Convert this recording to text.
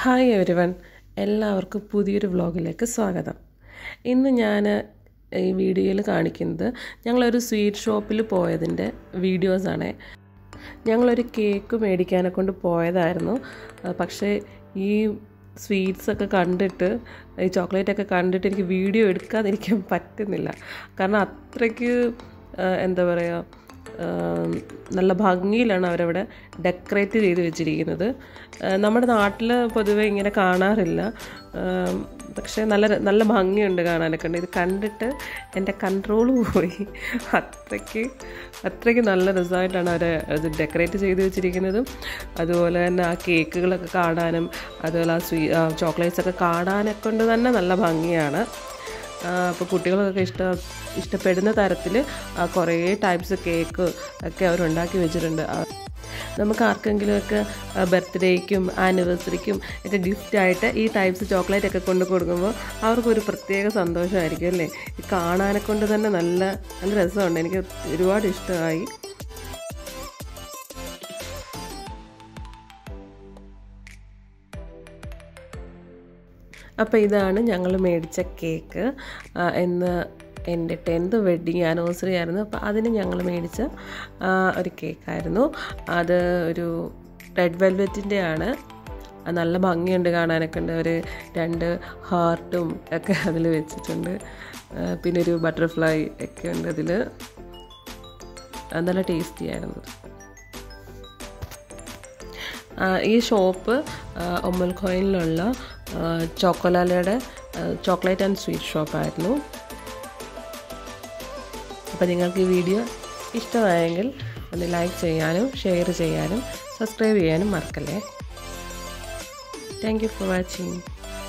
hi everyone എല്ലാവർക്കും പുതിയൊരു വ്ളോഗിലേക്ക് സ്വാഗതം ഇന്ന് ഞാൻ ഈ വീഡിയോയിൽ കാണിക്കുന്നത് ഞങ്ങളൊരു സ്വീറ്റ് ഷോപ്പിൽ പോയതിൻ്റെ വീഡിയോസാണ് ഞങ്ങളൊരു കേക്ക് മേടിക്കാനെ കൊണ്ട് പോയതായിരുന്നു ആ, പക്ഷേ ഈ സ്വീറ്റ്സ് ഒക്കെ കണ്ടിട്ട് ഈ ചോക്ലേറ്റ് ഒക്കെ കണ്ടിട്ട് എനിക്ക് വീഡിയോ എടുക്കാതിരിക്കാൻ പറ്റുന്നില്ല കാരണം അത്രയ്ക്ക് ആ, എന്താ പറയുക ആം, നല്ല ഭംഗിയിലാണ് അവരവിടെ ഡെക്കറേറ്റ് ചെയ്ത് വെച്ചിരിക്കുന്നത് ആ, നമ്മുടെ നാട്ടിൽ പൊതുവെ ഇങ്ങനെ കാണാറില്ല ആം, പക്ഷേ നല്ല ര- നല്ല ഭംഗിയുണ്ട് കാണാനൊക്കെ ഉണ്ട് ഇത് കണ്ടിട്ട് എൻ്റെ കൺട്രോൾ പോയി അത്രയ്ക്ക് അത്രയ്ക്ക് നല്ല രസമായിട്ടാണ് അവർ അത് ഡെക്കറേറ്റ് ചെയ്ത് വെച്ചിരിക്കുന്നതും അതുപോലെ തന്നെ ആ കേക്കുകളൊക്കെ കാണാനും അതുപോലെ ആ സ്വീ ചോക്ലേറ്റ്സ് ഒക്കെ കാണാനൊക്കെ കൊണ്ട് തന്നെ നല്ല ഭംഗിയാണ് അപ്പോൾ കുട്ടികൾക്കൊക്കെ ഇഷ്ട ഇഷ്ടപ്പെടുന്ന തരത്തിൽ കുറേ ടൈപ്സ് കേക്ക് ഒക്കെ അവരുണ്ടാക്കി വെച്ചിട്ടുണ്ട് ആ, നമുക്ക് ആർക്കെങ്കിലുമൊക്കെ ബർത്ത്ഡേക്കും ആനിവേഴ്സറിക്കും ഒക്കെ ഗിഫ്റ്റായിട്ട് ഈ ടൈപ്സ് ചോക്ലേറ്റ് ഒക്കെ കൊണ്ട് കൊടുക്കുമ്പോൾ അവർക്കൊരു പ്രത്യേക സന്തോഷമായിരിക്കും അല്ലേ ഈ കാണാനെ കൊണ്ട് തന്നെ നല്ല നല്ല രസമുണ്ട് എനിക്ക് ഒരുപാട് ഇഷ്ടമായി അപ്പോൾ ഇതാണ് ഞങ്ങൾ മേടിച്ച കേക്ക് ആ, ഇന്ന് എൻ്റെ ടെൻത്ത് വെഡ്ഡിങ് ആനിവേഴ്സറി ആയിരുന്നു അപ്പോൾ അതിന് ഞങ്ങൾ മേടിച്ച ആ, ഒരു കേക്കായിരുന്നു അത് ഒരു റെഡ് വെൽവെറ്റിൻ്റെ ആണ് ആ, നല്ല ഭംഗിയുണ്ട് കാണാനൊക്കെ ഉണ്ട് ഒരു രണ്ട് ഹാർട്ടും ഒക്കെ അതിൽ വെച്ചിട്ടുണ്ട് ആ, പിന്നെ ഒരു ബട്ടർഫ്ലൈ ഒക്കെ ഉണ്ട് അതിൽ നല്ല ടേസ്റ്റി ആയിരുന്നു ആ, ഈ ഷോപ്പ് ഒമ്മൽ കോയിനിലുള്ള ചോക്കോലാലയുടെ ചോക്ലേറ്റ് ആൻഡ് സ്വീറ്റ് ഷോപ്പായിരുന്നു അപ്പോൾ നിങ്ങൾക്ക് ഈ വീഡിയോ ഇഷ്ടമായെങ്കിൽ ഒന്ന് ലൈക്ക് ചെയ്യാനും ഷെയർ ചെയ്യാനും സബ്സ്ക്രൈബ് ചെയ്യാനും മറക്കല്ലേ താങ്ക് യു ഫോർ വാച്ചിങ്